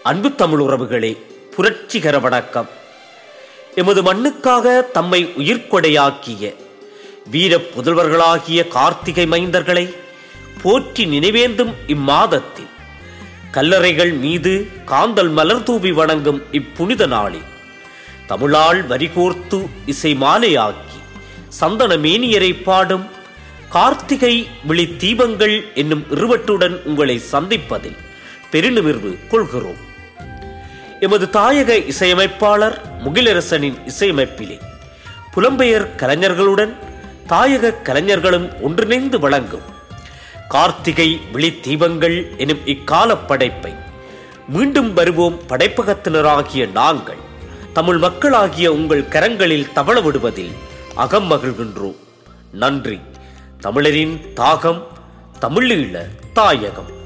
அன்பு தமிழ் உறவுகளே புரட்சிகர வணக்கம் எமது மண்ணுக்காக தம்மை உயிர்கொடையாக்கிய வீர புதல்வர்களாகிய கார்த்திகை மைந்தர்களை போற்றி நினைவேந்தும் இம்மாதத்தில் கல்லறைகள் மீது காந்தல் மலர் தூவி வணங்கும் இப்புனித நாளில் தமிழால் வரிகோர்த்து இசை மாலையாக்கி சந்தன மேனியரை பாடும் கார்த்திகை விழி தீபங்கள் என்னும் இருவட்டுடன் உங்களை சந்திப்பதில் பெருநிமிர்வு கொள்கிறோம் எமது தாயக இசையமைப்பாளர் முகிலரசனின் இசையமைப்பிலே புலம்பெயர் கலைஞர்களுடன் தாயக கலைஞர்களும் ஒன்றிணைந்து வழங்கும் கார்த்திகை விழி தீபங்கள் எனும் இக்கால படைப்பை மீண்டும் வருவோம் படைப்பகத்தினராகிய நாங்கள் தமிழ் மக்களாகிய உங்கள் கரங்களில் தவள விடுவதில் அகம் மகிழ்கின்றோம் நன்றி தமிழரின் தாகம் தமிழீழ தாயகம்